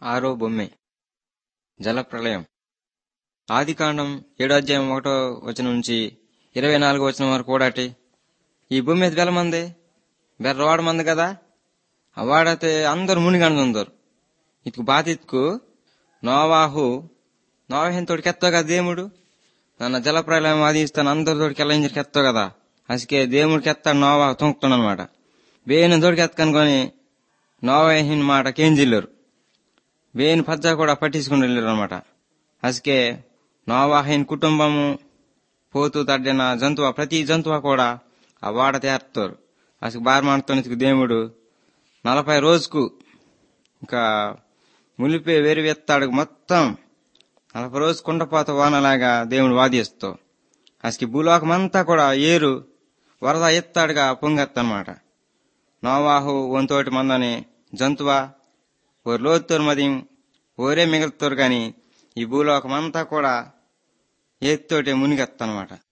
ఆరో బొమ్మె జలప్రళయం ఆదికాండం ఏడో అధ్యాయం ఒకటో వచనం నుంచి ఇరవై నాలుగో వచనం వరకు కూడాటి ఈ భూమి మీద బెల మంది బెర్రవాడ మంది కదా ఆ వాడైతే అందరు మునిగందుందరు ఇటుకు బాధిత్కు నోవాహు నోవాహిన్ తోడికి ఎత్తో కదా దేవుడు నన్న జలప్రళయం ఆదిస్తాను అందరి తోడికి ఎల్లంజరికి ఎత్తో కదా అసకే దేవుడికి ఎత్తాడు నోవాహు తొంకుతాడు అనమాట వేణు తోడికి ఎత్తకనుకొని నోవాహిన్ మాట కేంజిల్లరు వేణు పచ్చ కూడా పట్టించుకుని వెళ్ళారు అనమాట అసకే నోవాహిన్ కుటుంబము పోతూ తడ్డిన జంతువు ప్రతి జంతువు కూడా ఆ వాడ తేరుతారు అసలు బారమాడుతో దేవుడు నలభై రోజుకు ఇంకా ములిపే వేరు ఎత్తాడు మొత్తం నలభై రోజు కుండపోత వానలాగా దేవుడు వాదిస్తావు అసలు భూలోకమంతా కూడా ఏరు వరద ఎత్తాడుగా పొంగెత్తనమాట నోవాహు వంతోటి మందని జంతువా ఓరు లోతురు మది ఓరే మిగులుతారు గాని ఈ భూలోకమంతా కూడా ఎత్తోటే మునిగెత్తనమాట